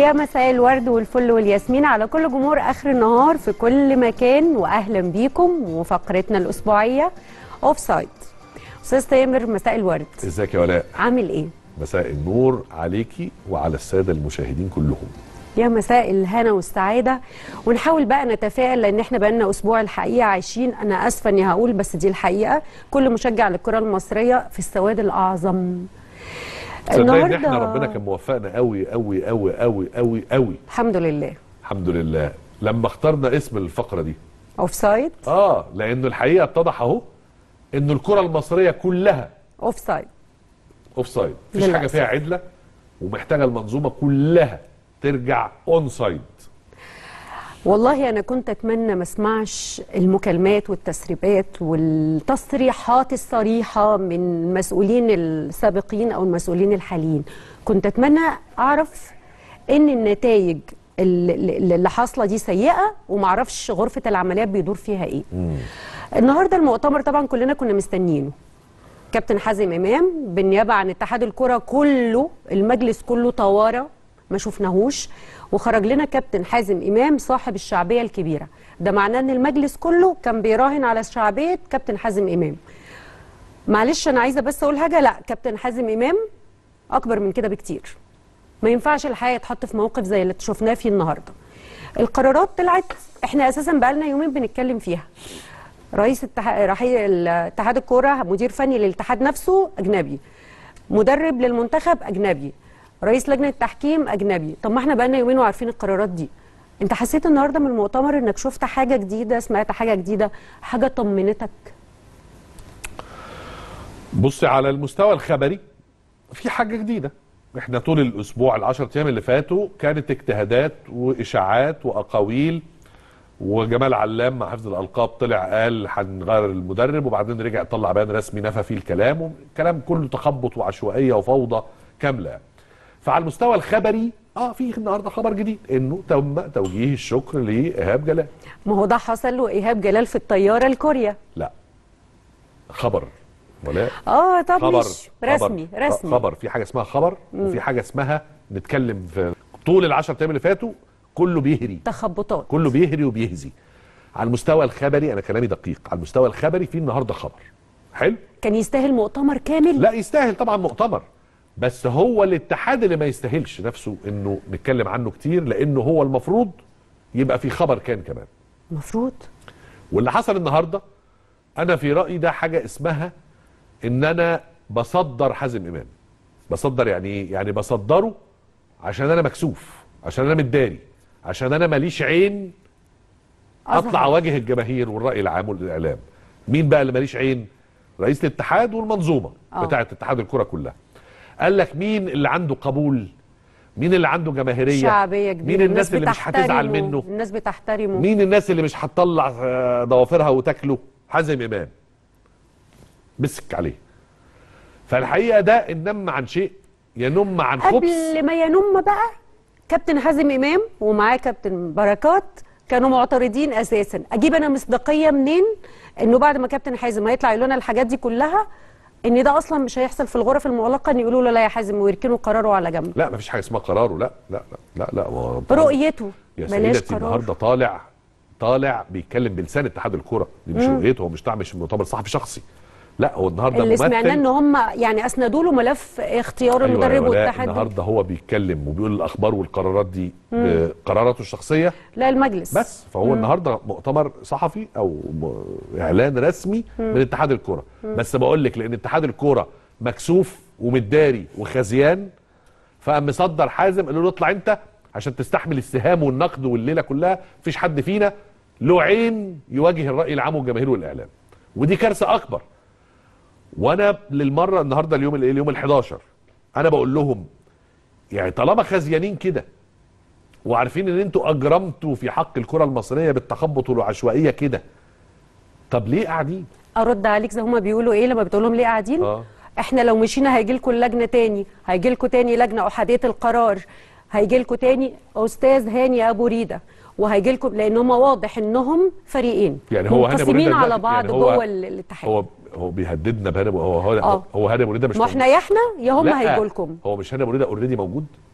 يا مساء الورد والفل والياسمين على كل جمهور اخر النهار في كل مكان واهلا بيكم وفقرتنا الاسبوعيه اوف سايد استاذ تامر مساء الورد ازيك يا ولاء عامل ايه مساء النور عليكي وعلى الساده المشاهدين كلهم يا مساء الهنا والسعاده ونحاول بقى نتفائل لان احنا بقالنا اسبوع الحقيقه عايشين انا اسفه اني هقول بس دي الحقيقه كل مشجع للكره المصريه في السواد الاعظم تصدقي ان احنا ربنا كان موفقنا قوي قوي قوي قوي قوي قوي الحمد لله الحمد لله لما اخترنا اسم الفقره دي اوف سايد اه لانه الحقيقه اتضح اهو انه الكره المصريه كلها اوف سايد اوف سايد مفيش حاجه للأسف. فيها عدله ومحتاجه المنظومه كلها ترجع اون سايد والله انا كنت اتمنى ما اسمعش المكالمات والتسريبات والتصريحات الصريحه من المسؤولين السابقين او المسؤولين الحاليين كنت اتمنى اعرف ان النتائج اللي اللي حاصله دي سيئه ومعرفش غرفه العمليات بيدور فيها ايه النهارده المؤتمر طبعا كلنا كنا مستنيينه كابتن حازم امام بالنيابه عن اتحاد الكره كله المجلس كله طوارئ ما شفناهوش وخرج لنا كابتن حازم امام صاحب الشعبيه الكبيره ده معناه ان المجلس كله كان بيراهن على شعبيه كابتن حازم امام معلش انا عايزه بس اقول حاجه لا كابتن حازم امام اكبر من كده بكتير ما ينفعش الحقيقه يتحط في موقف زي اللي شفناه فيه النهارده القرارات طلعت احنا اساسا بقالنا يومين بنتكلم فيها رئيس اتحاد رحيل اتحاد الكوره مدير فني للاتحاد نفسه اجنبي مدرب للمنتخب اجنبي رئيس لجنه التحكيم اجنبي طب ما احنا بقالنا يومين وعارفين القرارات دي انت حسيت النهارده من المؤتمر انك شفت حاجه جديده سمعت حاجه جديده حاجه طمنتك بصي على المستوى الخبري في حاجه جديده احنا طول الاسبوع العشر ايام اللي فاتوا كانت اجتهادات واشاعات واقاويل وجمال علام مع حفظ الالقاب طلع قال هنغير المدرب وبعدين رجع طلع بيان رسمي نفى فيه الكلام والكلام كله تخبط وعشوائيه وفوضى كامله فعلى المستوى الخبري اه في النهارده خبر جديد انه تم توجيه الشكر لايهاب جلال ما هو ده حصل له ايهاب جلال في الطياره لكوريا لا خبر ولا اه طب خبر مش رسمي خبر رسمي خبر في حاجه اسمها خبر وفي حاجه اسمها نتكلم في طول العشر ايام اللي فاتوا كله بيهري تخبطات كله بيهري وبيهزي على المستوى الخبري انا كلامي دقيق على المستوى الخبري في النهارده خبر حلو كان يستاهل مؤتمر كامل لا يستاهل طبعا مؤتمر بس هو الاتحاد اللي ما يستاهلش نفسه انه نتكلم عنه كتير لانه هو المفروض يبقى في خبر كان كمان المفروض واللي حصل النهارده انا في رايي ده حاجه اسمها ان انا بصدر حازم امام بصدر يعني ايه يعني بصدره عشان انا مكسوف عشان انا متداري عشان انا ماليش عين اطلع أظهر. اواجه الجماهير والراي العام والاعلام مين بقى اللي ماليش عين رئيس الاتحاد والمنظومه آه. بتاعه اتحاد الكره كلها قال لك مين اللي عنده قبول مين اللي عنده جماهيريه شعبيه كبيره مين الناس اللي مش هتزعل بتحترمه، منه الناس بتحترمه مين الناس اللي مش هتطلع آه، ضوافرها وتاكله حازم امام مسك عليه فالحقيقه ده ان نم عن شيء ينم عن خبث قبل ما ينم بقى كابتن حازم امام ومعاه كابتن بركات كانوا معترضين اساسا اجيب انا مصداقيه منين انه بعد ما كابتن حازم هيطلع يقول لنا الحاجات دي كلها ان ده اصلا مش هيحصل في الغرف المغلقه ان يقولوا له لا يا حازم ويركنوا قراره على جنب لا مفيش حاجه اسمها قراره لا لا لا لا, لا هو- رؤيته يا بلاش سيدتي قرار النهارده طالع طالع بيتكلم بلسان اتحاد الكره دي مش رؤيته هو مش طالع مش مؤتمر صحفي شخصي لا هو النهارده اللي ممثل سمعناه ان هم يعني اسندوا له ملف اختيار أيوة يا المدرب ولاء، والاتحاد النهارده هو بيتكلم وبيقول الاخبار والقرارات دي بقراراته الشخصيه لا المجلس بس فهو النهارده مؤتمر صحفي او م- اعلان رسمي من اتحاد الكوره بس بقول لك لان اتحاد الكوره مكسوف ومتداري وخزيان فقام مصدر حازم قال له اطلع انت عشان تستحمل السهام والنقد والليله كلها مفيش حد فينا له عين يواجه الراي العام والجماهير والاعلام ودي كارثه اكبر وانا للمره النهارده اليوم الايه اليوم ال11 انا بقول لهم يعني طالما خزيانين كده وعارفين ان انتوا اجرمتوا في حق الكره المصريه بالتخبط والعشوائيه كده طب ليه قاعدين ارد عليك زي هما بيقولوا ايه لما بتقول لهم ليه قاعدين اه احنا لو مشينا هيجي لكم لجنه تاني هيجي لكم تاني لجنه احاديه القرار هيجي لكم تاني استاذ هاني ابو ريده وهيجي لكم لان هم واضح انهم فريقين يعني هو هاني أبو ريدة منقسمين على دلوقتي- بعض يعني هو- جوه ال- الاتحاد هو هو بيهددنا بهاني هو هو آه. هو هاني ابو ريده مش ما احنا يا احنا يا هم لا، هيجوا لكم هو مش هاني ابو ريده اوريدي موجود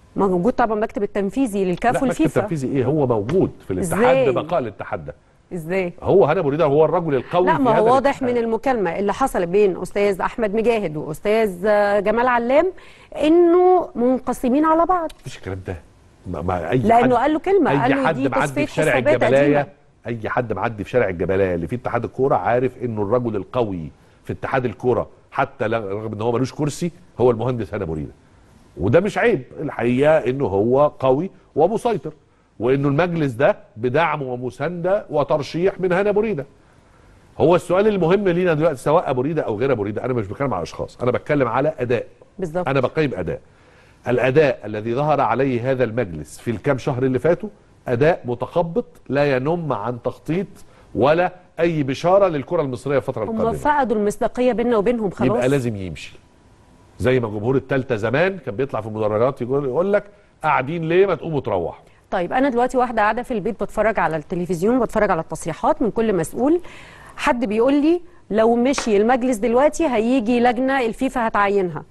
موجود طبعا المكتب التنفيذي لا للكاف مكتب والفيفا تنفيذي ايه هو موجود في الاتحاد إزاي؟ ببقاء الاتحاد ده ازاي هو هنا مريدة هو الرجل القوي لا في ما هذا هو واضح الاتحاد. من المكالمه اللي حصلت بين استاذ احمد مجاهد واستاذ آه، جمال علام انه منقسمين على بعض مفيش الكلام ده ما ما اي لانه حد قال له كلمه اي قال له حد دي معدي تصفيه في شارع حسابات الجبلايه قديمه اي حد معدي في شارع الجبلايه اللي فيه اتحاد الكوره عارف انه الرجل القوي في اتحاد الكوره حتى لا- رغم ان هو ملوش كرسي هو المهندس هنا مريده وده مش عيب الحقيقه انه هو قوي ومسيطر وانه المجلس ده بدعم ومسانده وترشيح من هنا مريده هو السؤال المهم لينا دلوقتي سواء ابو ريده او غير ابو ريده انا مش بتكلم على اشخاص انا بتكلم على اداء بالظبط انا بقيم اداء الاداء الذي ظهر عليه هذا المجلس في الكام شهر اللي فاتوا اداء متخبط لا ينم عن تخطيط ولا اي بشاره للكره المصريه الفتره هم القادمه فقدوا المصداقيه بيننا وبينهم خلاص يبقى لازم يمشي زي ما جمهور التالتة زمان كان بيطلع في المدرجات يقول, يقول لك قاعدين ليه ما تقوموا تروحوا طيب انا دلوقتي واحده قاعده في البيت بتفرج على التلفزيون بتفرج على التصريحات من كل مسؤول حد بيقول لي لو مشي المجلس دلوقتي هيجي لجنه الفيفا هتعينها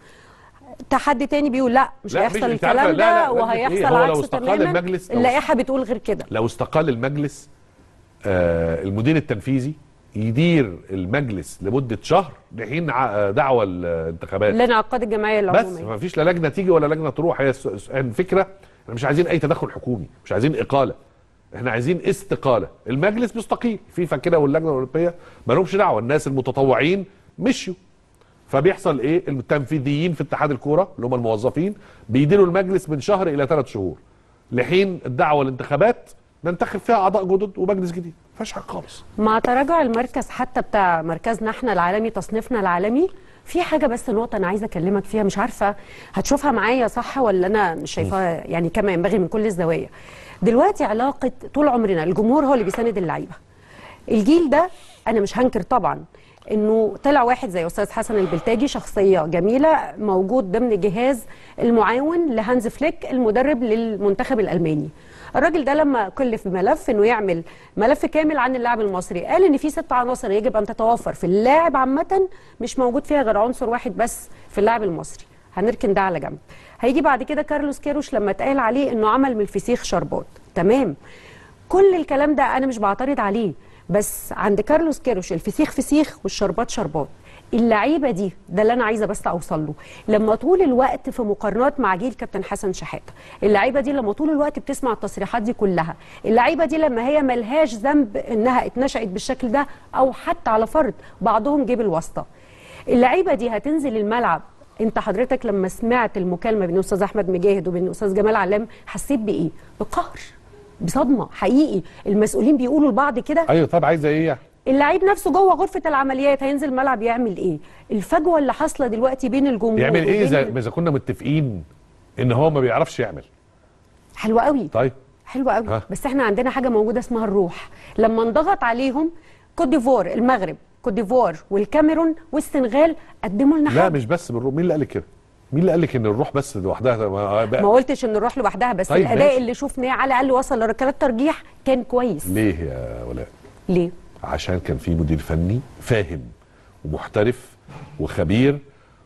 حد تاني بيقول لا مش لا، هيحصل مش- أنت عارفة- الكلام لا، لا، ده لجنة وهيحصل إيه؟ هو لو عكسه استقال تماما المجلس- لو- اللائحه بتقول غير كده لو استقال المجلس آه المدير التنفيذي يدير المجلس لمده شهر لحين ع- دعوى الانتخابات لانعقاد الجمعيه بس العموميه ما فيش لا لجنه تيجي ولا لجنه تروح هي الس- الس- الفكره احنا مش عايزين اي تدخل حكومي مش عايزين اقاله احنا عايزين استقاله المجلس مستقيل فيفا كده واللجنه الاوروبيه ما لهمش دعوه الناس المتطوعين مشيوا فبيحصل ايه التنفيذيين في اتحاد الكوره اللي هم الموظفين بيديروا المجلس من شهر الى ثلاث شهور لحين الدعوه الانتخابات ننتخب فيها اعضاء جدد ومجلس جديد ما فيهاش حاجه خالص مع تراجع المركز حتى بتاع مركزنا احنا العالمي تصنيفنا العالمي في حاجه بس نقطه انا عايزه اكلمك فيها مش عارفه هتشوفها معايا صح ولا انا مش شايفاها يعني كما ينبغي من كل الزوايا دلوقتي علاقه طول عمرنا الجمهور هو اللي بيساند اللعيبه الجيل ده انا مش هنكر طبعا انه طلع واحد زي استاذ حسن البلتاجي شخصيه جميله موجود ضمن جهاز المعاون لهانز فليك المدرب للمنتخب الالماني الراجل ده لما كلف بملف انه يعمل ملف كامل عن اللاعب المصري قال ان في ست عناصر يجب ان تتوفر في اللاعب عامه مش موجود فيها غير عنصر واحد بس في اللاعب المصري هنركن ده على جنب هيجي بعد كده كارلوس كيروش لما اتقال عليه انه عمل من الفسيخ شربات تمام كل الكلام ده انا مش بعترض عليه بس عند كارلوس كيروش الفسيخ فسيخ والشربات شربات اللعيبه دي ده اللي انا عايزه بس اوصل له لما طول الوقت في مقارنات مع جيل كابتن حسن شحاته اللعيبه دي لما طول الوقت بتسمع التصريحات دي كلها اللعيبه دي لما هي ملهاش ذنب انها اتنشأت بالشكل ده او حتى على فرض بعضهم جيب الواسطه اللعيبه دي هتنزل الملعب انت حضرتك لما سمعت المكالمه بين استاذ احمد مجاهد وبين استاذ جمال علام حسيت بايه بقهر بصدمه حقيقي المسؤولين بيقولوا لبعض كده ايوه طب عايزه ايه يعني؟ اللعيب نفسه جوه غرفه العمليات هينزل الملعب يعمل ايه الفجوه اللي حاصله دلوقتي بين الجمهور يعمل ايه وبين اذا ال- اذا كنا متفقين ان هو ما بيعرفش يعمل حلوه قوي طيب حلوه قوي ها. بس احنا عندنا حاجه موجوده اسمها الروح لما انضغط عليهم كوت ديفوار المغرب كوت ديفوار والكاميرون والسنغال قدموا لنا لا حاجه مش بس بالروح مين اللي قال لك كده؟ مين اللي قال لك ان الروح بس لوحدها ما بقى ما قلتش ان الروح لوحدها بس طيب الاداء ماشي. اللي شفناه على الاقل وصل لركلات ترجيح كان كويس ليه يا ولاء؟ ليه عشان كان في مدير فني فاهم ومحترف وخبير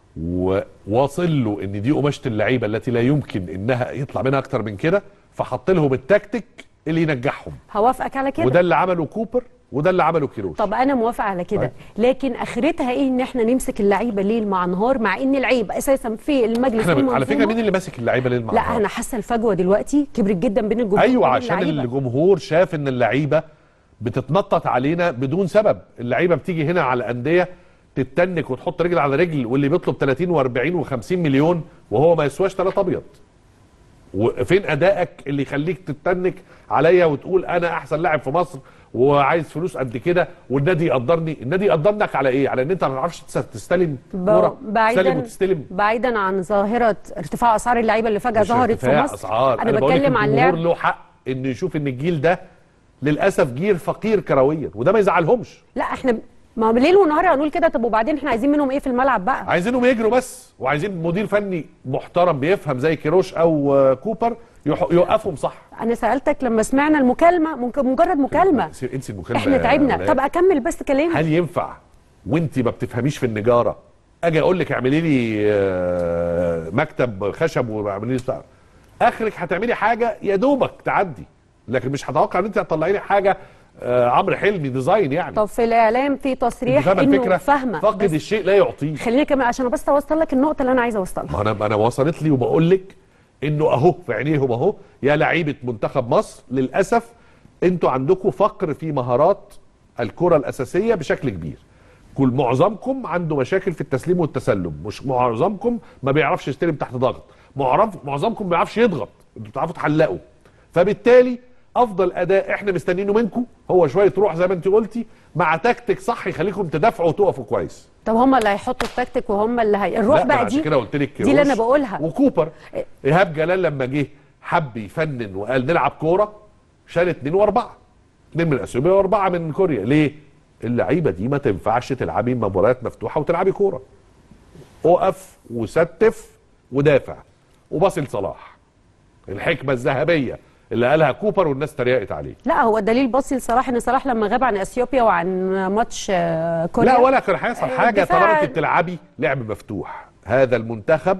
وواصل له ان دي قماشه اللعيبه التي لا يمكن انها يطلع منها اكتر من كده فحط لهم التكتيك اللي ينجحهم هوافقك على كده وده اللي عمله كوبر وده اللي عمله كيروش طب انا موافقه على كده طيب. لكن اخرتها ايه ان احنا نمسك اللعيبه ليل مع نهار مع ان العيب اساسا في المجلس احنا ب- على فكره والمنظومة. مين اللي ماسك اللعيبه ليه المعنى لا انا حاسه الفجوه دلوقتي كبرت جدا بين الجمهور ايوه وبين عشان اللعيبة. الجمهور شاف ان اللعيبه بتتنطط علينا بدون سبب اللعيبه بتيجي هنا على الانديه تتنك وتحط رجل على رجل واللي بيطلب 30 و40 و50 مليون وهو ما يسواش ثلاثة ابيض وفين ادائك اللي يخليك تتنك عليا وتقول انا احسن لاعب في مصر وعايز فلوس قد كده والنادي يقدرني النادي يقدرنك على ايه على ان انت ما تعرفش تس- تستلم ب- كوره تستلم بعيدا وتستلم بعيدا عن ظاهره ارتفاع اسعار اللعيبه اللي فجاه مش ظهرت في ارتفاع مصر اسعار انا, بقول لك بتكلم عن الجمهور لعب له حق انه يشوف ان الجيل ده للاسف جيل فقير كرويا وده ما يزعلهمش لا احنا ما ليل ونهار هنقول كده طب وبعدين احنا عايزين منهم ايه في الملعب بقى عايزينهم يجروا بس وعايزين مدير فني محترم بيفهم زي كيروش او آه، كوبر يح- يوقفهم صح انا سالتك لما سمعنا المكالمه ممكن مجرد مكالمه انسي انسي المكالمه احنا يا تعبنا ولاء. طب اكمل بس كلامي هل ينفع وانت ما بتفهميش في النجاره اجي اقول لك اعملي لي آه، مكتب خشب واعملي لي بتاع اخرك هتعملي حاجه يا دوبك تعدي لكن مش هتوقع ان انت هتطلعي لي حاجه آه عمرو حلمي ديزاين يعني طب في الاعلام في انت تصريح فاهمه انه الفكره فاهمه فقد بس الشيء لا يعطيه خليني كمان عشان بس اوصل لك النقطه اللي انا عايزه اوصلها ما انا انا وصلت لي وبقول لك انه اهو في عينيهم اهو يا لعيبه منتخب مصر للاسف انتوا عندكم فقر في مهارات الكره الاساسيه بشكل كبير كل معظمكم عنده مشاكل في التسليم والتسلم مش معظمكم ما بيعرفش يستلم تحت ضغط معرف معظمكم ما بيعرفش يضغط انتوا بتعرفوا تحلقوا فبالتالي افضل اداء احنا مستنيينه منكم هو شويه روح زي ما انت قلتي مع تكتيك صح يخليكم تدافعوا وتقفوا كويس طب هم اللي هيحطوا التكتيك وهم اللي هي الروح لا، ما أنا بقى عشان دي كده قلت لك دي اللي انا روش بقولها وكوبر ايهاب جلال لما جه حب يفنن وقال نلعب كوره شال اتنين واربعه اتنين من اثيوبيا واربعه من كوريا ليه؟ اللعيبه دي ما تنفعش تلعبي مباريات مفتوحه وتلعبي كوره اقف وستف ودافع وباصي لصلاح الحكمه الذهبيه اللي قالها كوبر والناس تريقت عليه لا هو الدليل بصي لصلاح ان صلاح لما غاب عن اثيوبيا وعن ماتش آه، كوريا لا ولا كان هيحصل آه، حاجه دفاع- طالما انت بتلعبي لعب مفتوح هذا المنتخب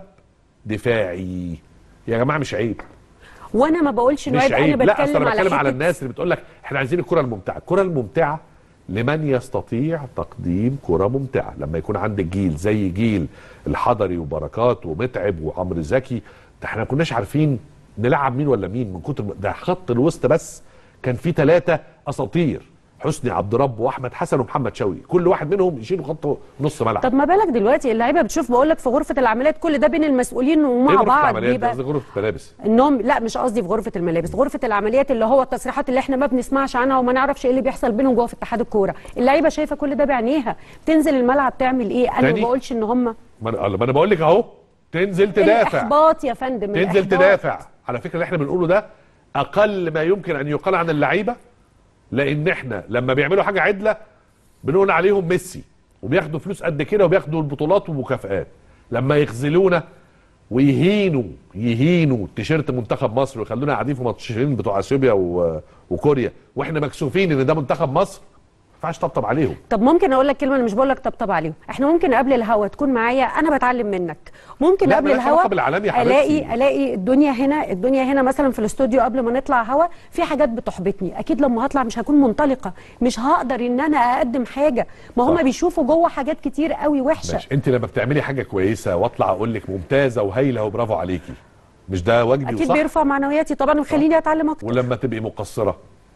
دفاعي يا جماعه مش عيب وانا ما بقولش انه مش عيب انا عيب لا اصل بتكلم انا على بتكلم على حتة- الناس اللي بتقول لك احنا عايزين الكره الممتعه الكره الممتعه لمن يستطيع تقديم كره ممتعه لما يكون عندك جيل زي جيل الحضري وبركات ومتعب وعمرو زكي ده احنا ما كناش عارفين نلعب مين ولا مين من كتر ما- ده خط الوسط بس كان فيه ثلاثه اساطير حسني عبد رب واحمد حسن ومحمد شوقي كل واحد منهم يشيل خط نص ملعب طب ما بالك دلوقتي اللعيبه بتشوف بقول لك في غرفه العمليات كل ده بين المسؤولين إيه ومع غرفة بعض العمليات دي؟ بيبقى قصدي غرفه الملابس انهم لا مش قصدي في غرفه الملابس غرفه العمليات اللي هو التصريحات اللي احنا ما بنسمعش عنها وما نعرفش ايه اللي بيحصل بينهم جوه في اتحاد الكوره اللعيبه شايفه كل ده بعينيها بتنزل الملعب تعمل ايه انا ما تاني؟ بقولش ان هم ما انا ما أنا بقول لك اهو تنزل تدافع الاحباط يا فندم تنزل الإحباط. تدافع على فكره اللي احنا بنقوله ده اقل ما يمكن ان يقال عن اللعيبه لان احنا لما بيعملوا حاجه عدله بنقول عليهم ميسي وبياخدوا فلوس قد كده وبياخدوا البطولات ومكافآت لما يخذلونا ويهينوا يهينوا تيشيرت منتخب مصر ويخلونا قاعدين في ماتشين بتوع اثيوبيا و... وكوريا واحنا مكسوفين ان ده منتخب مصر ما ينفعش طبطب عليهم طب ممكن اقول لك كلمه انا مش بقول لك طبطب عليهم احنا ممكن قبل الهوا تكون معايا انا بتعلم منك ممكن لا، قبل ملهاش الهوا علاقة بالعالم يا حبيبتي. الاقي الاقي الدنيا هنا الدنيا هنا مثلا في الاستوديو قبل ما نطلع هوا في حاجات بتحبطني اكيد لما هطلع مش هكون منطلقه مش هقدر ان انا اقدم حاجه ما هم صح. بيشوفوا جوه حاجات كتير قوي وحشه ماشي انت لما بتعملي حاجه كويسه واطلع اقول لك ممتازه وهايله وبرافو عليكي مش ده واجبي اكيد وصح بيرفع معنوياتي طبعا ويخليني اتعلم اكتر ولما تبقي مقصره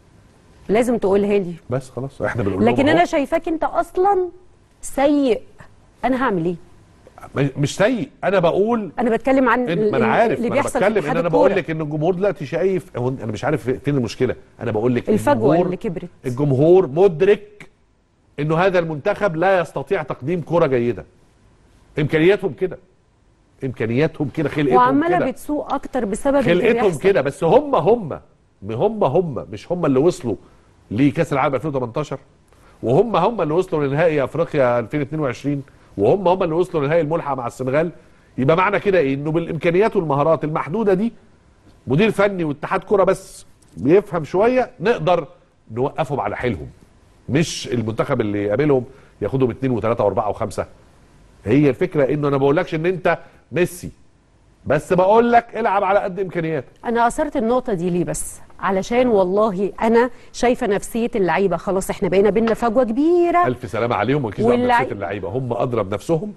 لازم تقولها لي بس خلاص احنا بنقول لهم لكن أهو. انا شايفاك انت اصلا سيء انا هعمل ايه م- مش سيء انا بقول انا بتكلم عن إن ال- ما انا عارف اللي ما انا بيحصل بتكلم في ان اتحاد انا بقول الكورة. لك ان الجمهور دلوقتي شايف هو انا مش عارف فين المشكله انا بقول لك الفجوة الجمهور- اللي كبرت. الجمهور مدرك انه هذا المنتخب لا يستطيع تقديم كره جيده امكانياتهم كده امكانياتهم كده خلقتهم وعماله كده بتسوق اكتر بسبب اللي خلقتهم بيحصل. كده بس هم هم هم هم مش هم اللي وصلوا لكاس العالم 2018 وهم هم اللي وصلوا لنهائي افريقيا 2022 وهم هم اللي وصلوا لنهائي الملحق مع السنغال يبقى معنى كده ايه انه بالامكانيات والمهارات المحدوده دي مدير فني واتحاد كره بس بيفهم شويه نقدر نوقفهم على حيلهم مش المنتخب اللي يقابلهم ياخدهم اثنين وثلاثه واربعه وخمسه هي الفكره انه انا بقولكش ان انت ميسي بس بقول لك العب على قد امكانياتك انا اثرت النقطه دي ليه بس علشان والله انا شايفه نفسيه اللعيبه خلاص احنا بقينا بينا فجوه كبيره الف سلامه عليهم ومالكيش دعوه واللعي- بنفسيه اللعيبه هم ادرى بنفسهم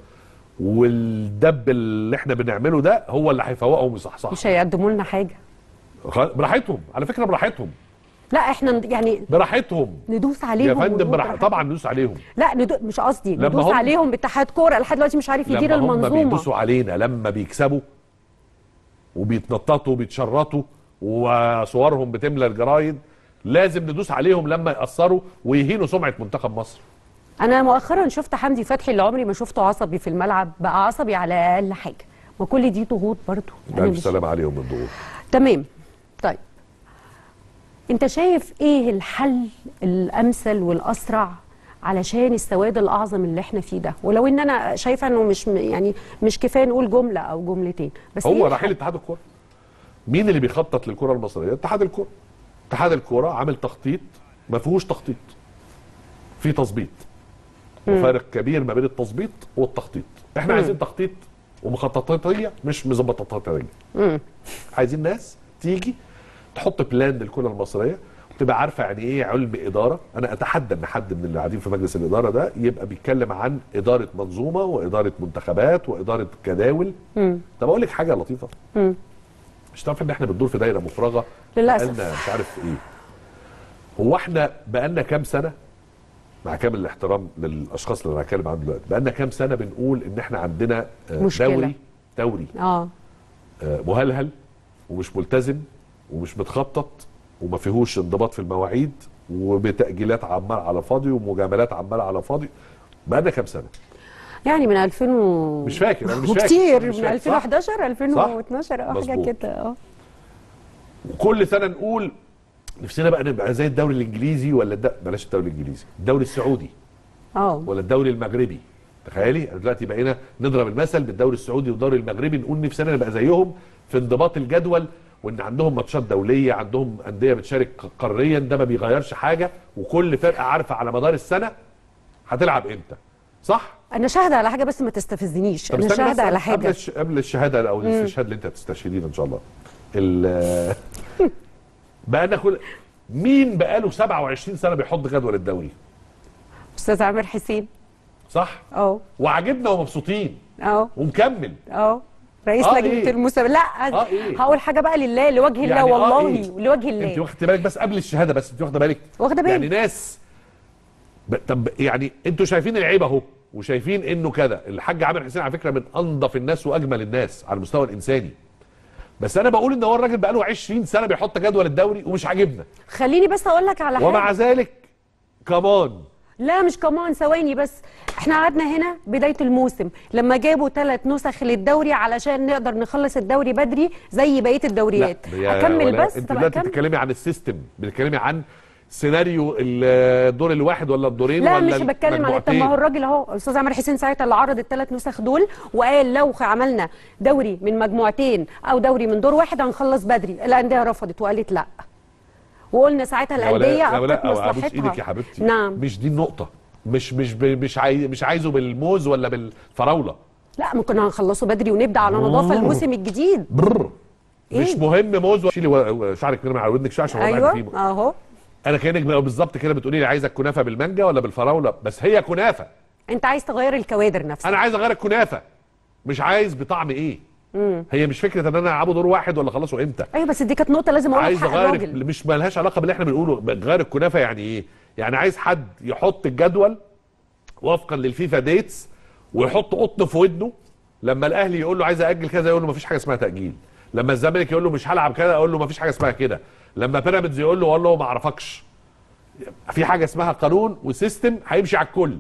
والدب اللي احنا بنعمله ده هو اللي هيفوقهم ويصحصحهم مش هيقدموا لنا حاجه خ- براحتهم على فكره براحتهم لا احنا ند- يعني براحتهم ندوس عليهم يا فندم ونقول براح... براحتهم. طبعا ندوس عليهم لا ندو... مش قصدي لما ندوس هم- عليهم باتحاد كوره لحد دلوقتي مش عارف يدير لما هم المنظومه بيدوسوا علينا لما بيكسبوا وبيتنططوا وبيتشرطوا وصورهم بتملى الجرايد لازم ندوس عليهم لما يأثروا ويهينوا سمعة منتخب مصر انا مؤخرا شفت حمدي فتحي اللي عمري ما شفته عصبي في الملعب بقى عصبي على اقل حاجه ما كل دي ضغوط برضو أنا ألف مش- سلامة عليهم من الضغوط تمام طيب انت شايف ايه الحل الامثل والاسرع علشان السواد الاعظم اللي احنا فيه ده ولو ان انا شايفه انه مش م- يعني مش كفايه نقول جمله او جملتين بس هو إيه رحيل اتحاد الكوره مين اللي بيخطط للكره المصريه اتحاد الكوره اتحاد الكوره عامل تخطيط ما فيهوش تخطيط في تظبيط وفارق كبير ما بين التظبيط والتخطيط احنا عايزين تخطيط ومخططاتيه مش مظبطاتيه عايزين ناس تيجي تحط بلان للكره المصريه وتبقى عارفه يعني ايه علم اداره انا اتحدى ان حد من اللي قاعدين في مجلس الاداره ده يبقى بيتكلم عن اداره منظومه واداره منتخبات واداره جداول طب اقول لك حاجه لطيفه مش تعرف ان احنا بندور في دايره مفرغه للأسف. بقالنا مش عارف ايه هو احنا بقالنا كام سنه مع كامل الاحترام للاشخاص اللي انا هتكلم عنهم دلوقتي بقالنا كام سنه بنقول ان احنا عندنا آه، مشكلة. دوري دوري اه آه، مهلهل ومش ملتزم ومش متخطط وما فيهوش انضباط في المواعيد وبتاجيلات عمال على فاضي ومجاملات عمال على فاضي بقالنا كام سنه يعني من 2000 و... مش فاكر، أنا مش فاكر، وكتير مش من فاكر. 2011 2012 اه حاجه مظبوط. كده اه وكل سنه نقول نفسنا بقى نبقى زي الدوري الانجليزي ولا الد... بلاش الدوري الانجليزي الدوري السعودي اه ولا الدوري المغربي تخيلي دلوقتي بقينا نضرب المثل بالدوري السعودي والدوري المغربي نقول نفسنا نبقى زيهم في انضباط الجدول وان عندهم ماتشات دوليه عندهم انديه بتشارك قاريا ده ما بيغيرش حاجه وكل فرقه عارفه على مدار السنه هتلعب امتى صح انا شاهده على حاجه بس ما تستفزنيش طب انا استني بس شاهده على قبل حاجه الش- قبل الشهاده او الاستشهاد اللي انت هتستشهدين ان شاء الله ال- بقى كل مين بقاله 27 سنه بيحط جدول الدوري استاذ عامر حسين صح اه وعاجبنا ومبسوطين اه ومكمل اه رئيس آه، لجنه إيه؟ المسابقه لا آه، إيه؟ هقول حاجه بقى لله لوجه الله يعني آه، والله إيه؟ لوجه انت الله واخده بالك بس قبل الشهاده بس انت واخده بالك واخدة بالي. يعني ناس ب... طب يعني انتوا شايفين العيب اهو وشايفين انه كده الحاج عامر حسين على فكره من انظف الناس واجمل الناس على المستوى الانساني بس انا بقول ان هو الراجل بقاله 20 سنه بيحط جدول الدوري ومش عاجبنا خليني بس اقول لك على ومع حاجه ذلك كمان لا مش كمان ثواني بس احنا قعدنا هنا بدايه الموسم لما جابوا ثلاث نسخ للدوري علان نقدر نخلص الدوري بدري زي بقيه الدوريات يا اكمل ولاء، بس انت طب دلوقتي أكمل. بتتكلمي عن السيستم بتتكلمي عن سيناريو الدور الواحد ولا الدورين لا ولا مش بتكلم على طب ما هو الراجل اهو الاستاذ عمر حسين ساعتها اللي عرض الثلاث نسخ دول وقال لو عملنا دوري من مجموعتين او دوري من دور واحد هنخلص بدري الانديه رفضت وقالت لا وقلنا ساعتها يا ولاء الانديه يا ولاء ابقت ابوس ايدك يا مصلحتها حبيبتي نعم مش دي النقطه مش مش ب- مش عايز مش عايزه بالموز ولا بالفراوله لا ممكن هنخلصه بدري ونبدا على نظافه الموسم الجديد برر إيه؟ مش مهم موز شيلي و- شعرك من على ودنك شويه عشان وضعك ايوه فيه اهو انا كانك بقى بالظبط كده بتقولي لي عايزه الكنافه بالمانجا ولا بالفراوله بس هي كنافه انت عايز تغير الكوادر نفسها انا عايز اغير الكنافه مش عايز بطعم ايه هي مش فكره ان انا العبه دور واحد ولا اخلصه امتى ايوه بس دي كانت نقطه لازم اقولها عايز في حق اغير الراجل مش مالهاش علاقه باللي احنا بنقوله غير الكنافه يعني ايه يعني عايز حد يحط الجدول وفقا للفيفا ديتس ويحط قطن في ودنه لما الاهلي يقول له عايز اجل كذا يقول له مفيش حاجه اسمها تاجيل لما الزمالك يقول له مش هلعب كذا اقول له مفيش حاجه اسمها كده لما بيراميدز يقول له والله ما اعرفكش في حاجه اسمها قانون وسيستم هيمشي على الكل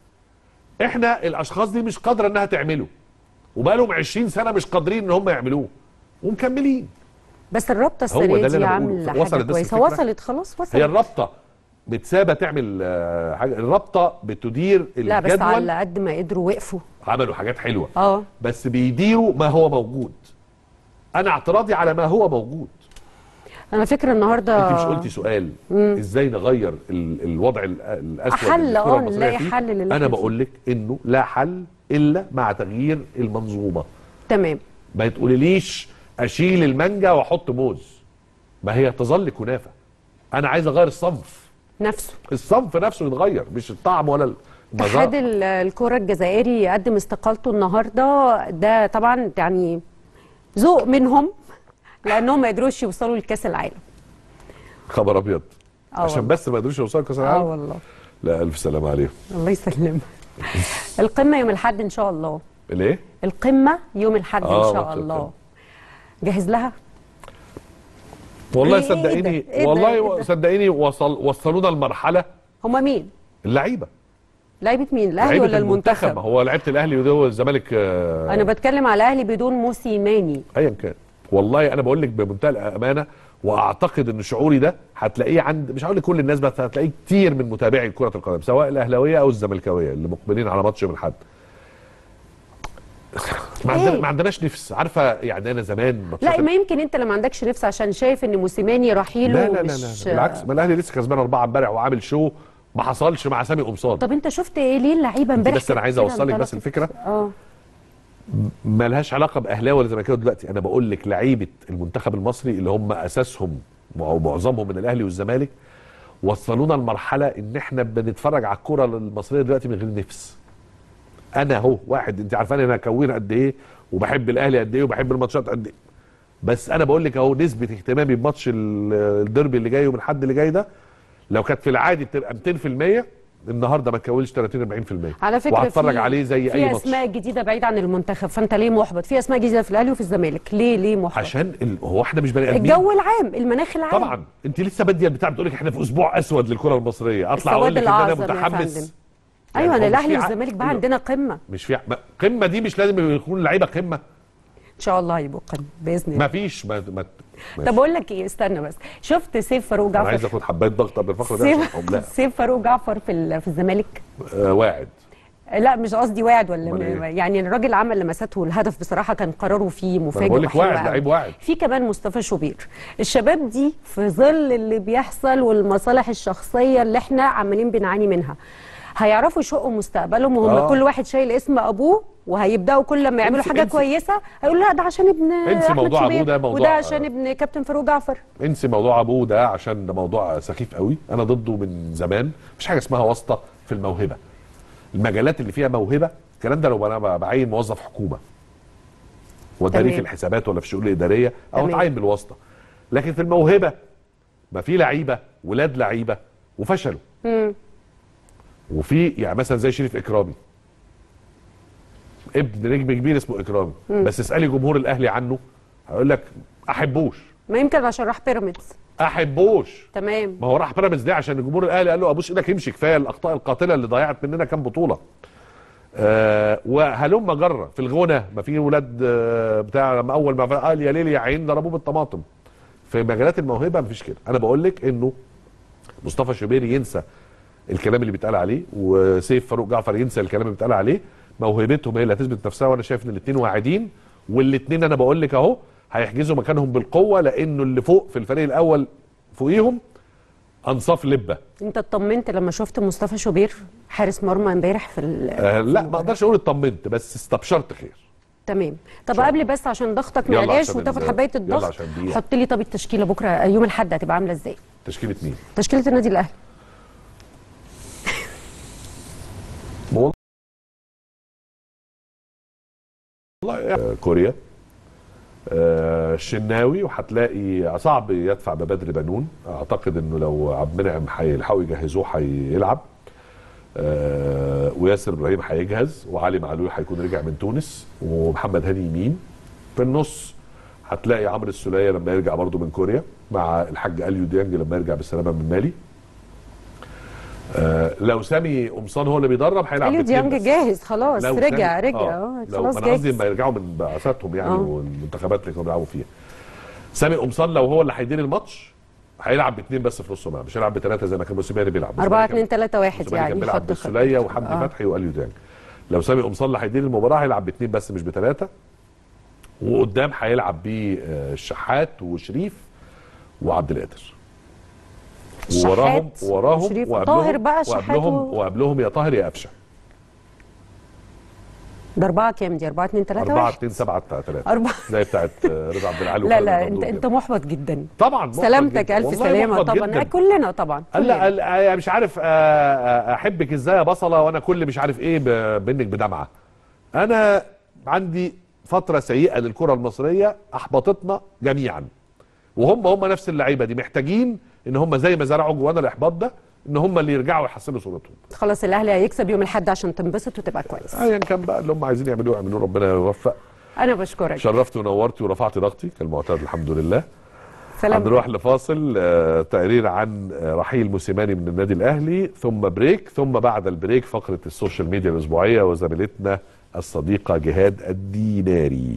احنا الاشخاص دي مش قادره انها تعمله وبقالهم 20 سنه مش قادرين ان هم يعملوه ومكملين بس الرابطه هو ده السنه اللي دي أنا عامله بقوله. وصلت حاجه بس كويسه الفكرة؟ وصلت خلاص وصلت هي الرابطه بتسابه تعمل آه، حاجه الرابطه بتدير لا بس الجدول على قد ما قدروا وقفوا عملوا حاجات حلوه اه بس بيديروا ما هو موجود انا اعتراضي على ما هو موجود انا فكره النهارده انت مش قلتي سؤال ازاي نغير ال الوضع ال- الاسود حل، اللي الكرة آه، المصرية نلاقي فيه؟ حل للي انا إحنا بقول لك انه لا حل الا مع تغيير المنظومه تمام ما تقوليليش اشيل المانجا واحط موز ما هي تظل كنافه انا عايز اغير الصنف نفسه الصنف نفسه يتغير مش الطعم ولا اتحاد المذاق ال- الكره الجزائري قدم استقالته النهارده ده طبعا يعني ذوق منهم لانهم ما قدروش يوصلوا لكاس العالم خبر ابيض آه عشان والله. بس ما يقدروش يوصلوا كاس اه العالم والله لا الف سلامه عليهم الله يسلمك القمه يوم الاحد ان شاء الله الايه القمه يوم الاحد آه، ان شاء وقت الله القمة. جاهز لها والله إيه ده؟ صدقيني إيه ده؟ والله إيه ده؟ صدقيني وصل وصلونا المرحله هما مين اللعيبه لعيبه مين الاهلي لعيبة ولا المنتخب هو لعيبه الاهلي وده الزمالك آه، انا بتكلم على الاهلي بدون موسيماني ايا كان والله انا بقول لك بمنتهى الامانه واعتقد ان شعوري ده هتلاقيه عند مش هقول لك كل الناس بس هتلاقيه كتير من متابعي كره القدم سواء الاهلاويه او الزملكاويه اللي مقبلين على ماتش يوم الاحد ما, عندنا إيه؟ ما عندناش نفس عارفه يعني انا زمان ماتشات لا ما يمكن انت اللي ما عندكش نفس عشان شايف ان موسيماني رحيله لا لا لا, مش لا, بالعكس ما الاهلي لسه كسبان اربعه امبارح وعامل شو ما حصلش مع سامي قمصان طب انت شفت ايه ليه اللعيبه انت امبارح بس انا عايز كده اوصل لك بس انطلقت؟ الفكره اه ما لهاش علاقه باهلاوي ولا زملكاوي دلوقتي انا بقول لك لعيبه المنتخب المصري اللي هم اساسهم او معظمهم من الاهلي والزمالك وصلونا لمرحله ان احنا بنتفرج على الكره المصريه دلوقتي من غير نفس انا اهو واحد انت عارفاني انا كوين قد ايه وبحب الاهلي قد ايه وبحب الماتشات قد ايه بس انا بقول لك اهو نسبه اهتمامي بماتش ال- الديربي اللي جاي ومن الحد اللي جاي ده لو كانت في العادي بتبقى 200% النهارده ما تكونش 30 40% على فكره وهتفرج في- عليه زي في اي ماتش اسماء جديده بعيد عن المنتخب فانت ليه محبط في اسماء جديده في الاهلي وفي الزمالك ليه ليه محبط عشان ال... هو احنا مش بني ادمين الجو العام المناخ العام طبعا انت لسه باديه البتاع بتقول لك احنا في اسبوع اسود للكره المصريه اطلع السواد اقول لك ان انا الأعظم يا فندم. متحمس ايوه يعني انا هو مش الاهلي في ع- والزمالك بقى أيوة. عندنا قمه مش في ع- ما- قمه دي مش لازم يكون لعيبه قمه ان شاء الله هيبقوا قمه باذن الله ما فيش ما ما طب ماشي. اقول لك ايه استنى بس شفت سيف فاروق انا عايز جعفر اخد حبايه ضغط قبل الفقره دي عشان أقوم. لا سيف سيف فاروق جعفر في ال- في الزمالك آه واعد لا مش قصدي واعد ولا أمال م- إيه؟ يعني الراجل عمل لمساته الهدف بصراحه كان قراره فيه ما مفاجئ انا بقول لك وحلو واعد قوي. لعيب واعد في كمان مصطفى شوبير الشباب دي في ظل اللي بيحصل والمصالح الشخصيه اللي احنا عمالين بنعاني منها هيعرفوا يشقوا مستقبلهم وهم آه. آه. كل واحد شايل اسم ابوه وهيبداوا كل لما يعملوا انسي- حاجه انسي. كويسه هيقولوا لا ده عشان ابن انسي احمد موضوع أبوه شوبير ده موضوع- وده عشان ابن كابتن فاروق جعفر انسي موضوع ابوه ده عشان ده موضوع سخيف قوي انا ضده من زمان مفيش حاجه اسمها واسطه في الموهبه المجالات اللي فيها موهبه الكلام ده لو انا بعين موظف حكومه وداري تمام. في الحسابات ولا في الشؤون الاداريه او تمام. اتعين بالواسطه لكن في الموهبه ما في لعيبه ولاد لعيبه وفشلوا وفي يعني مثلا زي شريف اكرامي ابن نجم كبير اسمه اكرامي بس اسالي جمهور الاهلي عنه هيقول لك احبوش ما يمكن عشان راح بيراميدز احبوش تمام ما هو راح بيراميدز ليه عشان الجمهور الاهلي قال له ابوس ايدك امشي كفايه الاخطاء القاتله اللي ضيعت مننا كام بطوله آه وهلم جره في الغنى ما في ولاد آه بتاع لما اول ما قال يا ليل يا عين ضربوه بالطماطم في مجالات الموهبه مفيش كده انا بقول لك انه مصطفى شوبيري ينسى الكلام اللي بيتقال عليه وسيف فاروق جعفر ينسى الكلام اللي بيتقال عليه موهبتهم هي اللي هتثبت نفسها وانا شايف ان الاثنين واعدين والاثنين انا بقول لك اهو هيحجزوا مكانهم بالقوه لانه اللي فوق في الفريق الاول فوقيهم انصاف لبه انت اطمنت لما شفت مصطفى شوبير حارس مرمى امبارح في ال- آه لا ما اقدرش اقول اطمنت بس استبشرت خير تمام طب شاء قبل بس عشان ضغطك ما يلا يعلاش عشان وتاخد ال- حبايه يلا الضغط عشان دقيقة. حط لي طب التشكيله بكره يوم الاحد هتبقى عامله ازاي تشكيله مين؟ تشكيله النادي الاهلي والله آه، كوريا آه، الشناوي وهتلاقي صعب يدفع ببدر بنون اعتقد انه لو عبد المنعم هيلحقوا يجهزوه هيلعب آه، وياسر ابراهيم هيجهز وعلي معلول هيكون رجع من تونس ومحمد هاني يمين في النص هتلاقي عمرو السوليه لما يرجع برضه من كوريا مع الحاج اليو ديانج لما يرجع بالسلامه من مالي آه، لو سامي قمصان هو اللي بيدرب هيلعب اليو باتنين ديانج بس. جاهز خلاص لو رجع سامي- رجع آه. اه لو خلاص ما انا قصدي جاهز لما يرجعوا من بعثاتهم يعني آه. والمنتخبات اللي كانوا بيلعبوا فيها سامي قمصان لو هو اللي هيدير الماتش هيلعب باثنين بس في نص الملعب مش هيلعب بثلاثه زي ما كان موسيماني بيلعب 4 موسيماني 2 3 1 كان- موسيماني يعني كان بيلعب خط بالسوليه خط. وحمدي آه. فتحي واليو ديانج لو سامي قمصان اللي هيدير المباراه هيلعب باثنين بس مش بثلاثه وقدام هيلعب بيه آه، الشحات وشريف وعبد القادر ووراهم الشحات وراهم وشريف وقبلهم وطاهر بقى شحات وقبلهم و- وقبلهم يا طاهر يا قفشه ده 4 كام دي 4 2 3 4 1 2 7 3 أربعة. زي بتاعت آه، رضا عبد العال لا وخالد لا ممدوح انت انت كده. محبط جدا طبعا محبط سلامتك جداً. الف والله سلامه محبط طبعا جداً. كلنا طبعا قال لا كلنا. قال آه، مش عارف آه، آه، احبك ازاي يا بصله وانا كل مش عارف ايه ب- بينك بدمعه انا عندي فتره سيئه للكره المصريه احبطتنا جميعا وهم هم نفس اللعيبه دي محتاجين ان هم زي ما زرعوا جوانا الاحباط ده ان هم اللي يرجعوا يحسنوا صورتهم خلاص الاهلي هيكسب يوم الاحد عشان تنبسط وتبقى كويس ايا كان بقى اللي هم عايزين يعملوه يعملوه ربنا يوفق انا بشكرك شرفت ونورتي ورفعت ضغطي كالمعتاد الحمد لله سلام هنروح لفاصل آه، تقرير عن آه، رحيل موسيماني من النادي الاهلي ثم بريك ثم بعد البريك فقره السوشيال ميديا الاسبوعيه وزميلتنا الصديقه جهاد الديناري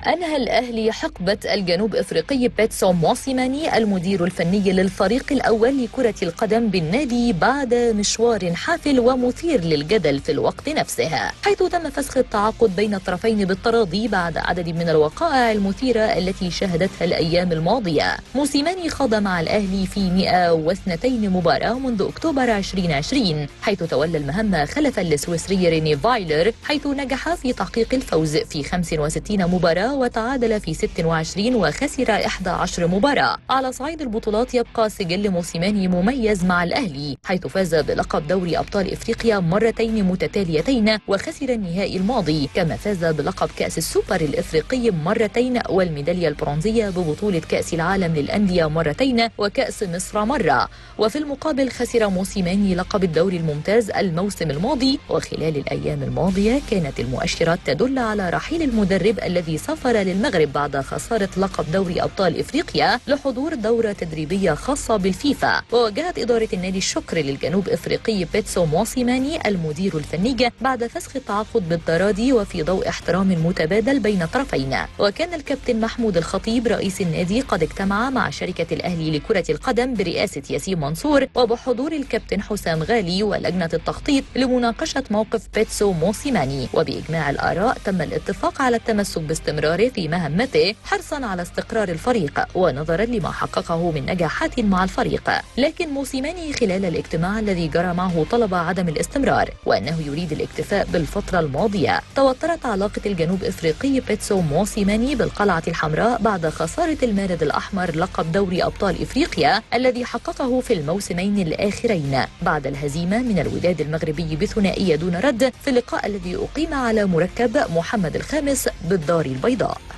أنهى الأهلي حقبة الجنوب إفريقي بيتسو موسيماني المدير الفني للفريق الأول لكرة القدم بالنادي بعد مشوار حافل ومثير للجدل في الوقت نفسه حيث تم فسخ التعاقد بين الطرفين بالتراضي بعد عدد من الوقائع المثيرة التي شهدتها الأيام الماضية موسيماني خاض مع الأهلي في 102 مباراة منذ أكتوبر 2020 حيث تولى المهمة خلفا للسويسري ريني فايلر حيث نجح في تحقيق الفوز في 65 مباراة وتعادل في 26 وخسر 11 مباراة على صعيد البطولات يبقى سجل موسيماني مميز مع الأهلي حيث فاز بلقب دوري أبطال إفريقيا مرتين متتاليتين وخسر النهائي الماضي كما فاز بلقب كأس السوبر الإفريقي مرتين والميدالية البرونزية ببطولة كأس العالم للأندية مرتين وكأس مصر مرة وفي المقابل خسر موسيماني لقب الدوري الممتاز الموسم الماضي وخلال الأيام الماضية كانت المؤشرات تدل على رحيل المدرب الذي سافر للمغرب بعد خسارة لقب دوري أبطال إفريقيا لحضور دورة تدريبية خاصة بالفيفا ووجهت إدارة النادي الشكر للجنوب إفريقي بيتسو موسيماني المدير الفني بعد فسخ التعاقد بالتراضي وفي ضوء احترام متبادل بين الطرفين وكان الكابتن محمود الخطيب رئيس النادي قد اجتمع مع شركة الأهلي لكرة القدم برئاسة ياسين منصور وبحضور الكابتن حسام غالي ولجنة التخطيط لمناقشة موقف بيتسو موسيماني وبإجماع الآراء تم الاتفاق على التمسك باستمراره في مهمته حرصا على استقرار الفريق ونظرا لما حققه من نجاحات مع الفريق لكن موسيماني خلال الاجتماع الذي جرى معه طلب عدم الاستمرار وأنه يريد الاكتفاء بالفترة الماضية توترت علاقة الجنوب إفريقي بيتسو موسيماني بالقلعة الحمراء بعد خسارة المارد الأحمر لقب دوري أبطال إفريقيا الذي حققه في الموسمين الآخرين بعد الهزيمة من الوداد المغربي بثنائية دون رد في اللقاء الذي أقيم على مركب محمد الخامس بالدار البيضاء